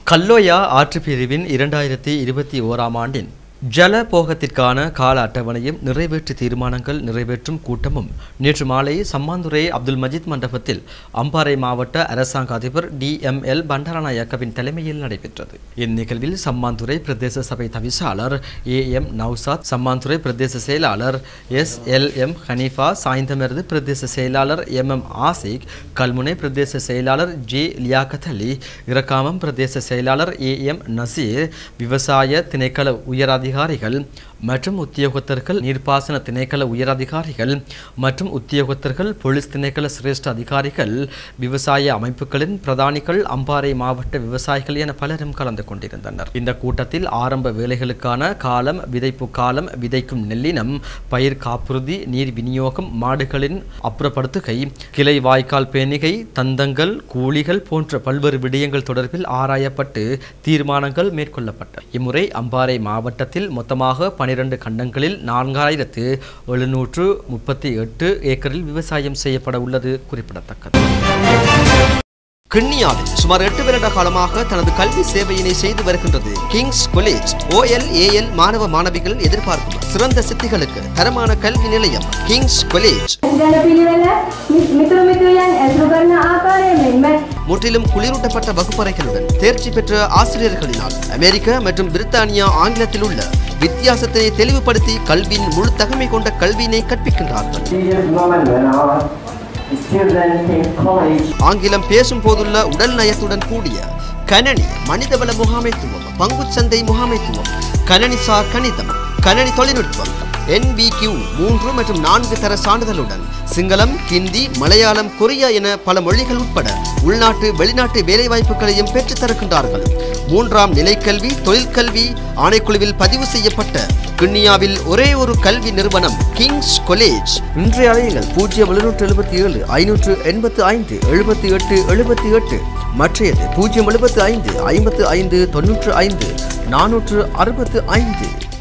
கல்லோயா ஆற்றுப் பிரிவின் இரண்டாயிரத்தி இருபத்தி ஓராம் ஆண்டின் ஜல போகத்திற்கான கால அட்டவணையும் நிறைவேற்று தீர்மானங்கள் நிறைவேற்றும் கூட்டமும் நேற்று மாலை சம்மாந்துறை அப்துல் மஜீத் மண்டபத்தில் அம்பாறை மாவட்ட அரசாங்க அதிபர் டி எம் எல் பண்டாரநாயக்கவின் தலைமையில் நடைபெற்றது இந்நிகழ்வில் சம்மாந்துறை பிரதேச சபை தவிசாளர் ஏ எம் நௌசாத் சம்மாந்துறை பிரதேச செயலாளர் S L M Haneefa Sainthamaruthu பிரதேச செயலாளர் எம் எம் ஆசிக் கல்முனை பிரதேச செயலாளர் ஜே லியாகத் அலி இரக்காமம் பிரதேச செயலாளர் ஏ எம் நசீர் விவசாய திணைக்கள உயர் அதிகாரிகள் மற்றும் உத்தியோகத்தர்கள் நீர்ப்பாசன திணைக்கள உயர் அதிகாரிகள் மற்றும் உத்தியோகத்தர்கள் போலீஸ் திணைக்கள சிரேஷ்ட அதிகாரிகள் விவசாய அமைப்புகளின் பிரதானிகள் அம்பாறை மாவட்ட விவசாயிகள் என பலரும் கலந்து கொண்டிருந்தனர் இந்த கூட்டத்தில் ஆரம்ப வேலைகளுக்கான காலம் விதைப்பு காலம் விதைக்கும் நெல்லினம் பயிர் காப்புறுதி நீர் விநியோகம் மாடுகளின் அப்புறப்படுத்துகை கிளை வாய்க்கால் பேணிகை தந்தங்கள் கூலிகள் போன்ற பல்வேறு விடயங்கள் தொடர்பில் ஆராயப்பட்டு தீர்மானங்கள் மேற்கொள்ளப்பட்டன இம்முறை அம்பாறை மாவட்டத்தில் மொத்தமாக பனிரெண்டு கண்டங்களில் நான்காயிரத்து எழுநூற்று முப்பத்தி எட்டு ஏக்கரில் விவசாயம் செய்யப்பட உள்ளது குறிப்பிடத்தக்கது கிண்ணியாவில் சுமார் எட்டு வருட காலமாக தனது கல்வி சேவையினை செய்து வருகின்றது கிங்ஸ் காலேஜ் ஓஎல் ஏஎல் மாணவ மாணவிகள் எதிர்பார்க்கும் சிறந்த சித்திகளுக்கு தரமான கல்வி நிலையம் கிங்ஸ் காலேஜ் ජන පිළිවෙල මිතුරු මිතුරියන් ඇසුරු කරන ආකාරය මෙන්ම முற்றிலும் குளிரூட்டப்பட்ட வகுப்பறைகளுடன் தேர்ச்சி பெற்ற ஆசிரியர்களினால் அமெரிக்க மற்றும் பிரித்தானியா ஆங்கிலத்தில் உள்ள வித்தியாசத்தை தெளிவுபடுத்தி கல்வியின் முழு தகமை கொண்ட கல்வியினை கற்பிக்கின்றார்கள் previous moment when our students in college ஆங்கிலம் பேசும் போதுள்ள உடல் நயத்துடன் கூடிய கணனி மனிதவள முகாமைத்துவம் பங்குச்சந்தை முகாமைத்துவம் கணனிசார் கணிதம் கணனி தொழில்நுட்பம் NBQ மூன்று மற்றும் நான்கு தர சான்றிதழுடன் சிங்களம் ஹிந்தி மலையாளம் கொரியா என பல மொழிகள் உட்பட உள்நாட்டு வெளிநாட்டு வேலைவாய்ப்புகளையும் பெற்றுத் தருகின்றார்கள் மூன்றாம் நிலைக்கல்வி தொழிற்கல்வி ஆணைக்குழுவில் பதிவு செய்யப்பட்ட கிண்ணியாவில் ஒரே ஒரு கல்வி நிறுவனம் கிங்ஸ் காலேஜ் இன்றைய அலையுங்கள் பூஜ்ஜியம் எழுநூற்று எழுபத்தி ஏழு ஐநூற்று எண்பத்து ஐந்து எழுபத்தி எட்டு எழுபத்தி எட்டு மற்றையது பூஜ்ஜியம் எழுபத்தி ஐந்து ஐம்பத்து ஐந்து தொன்னூற்று ஐந்து நானூற்று அறுபத்து ஐந்து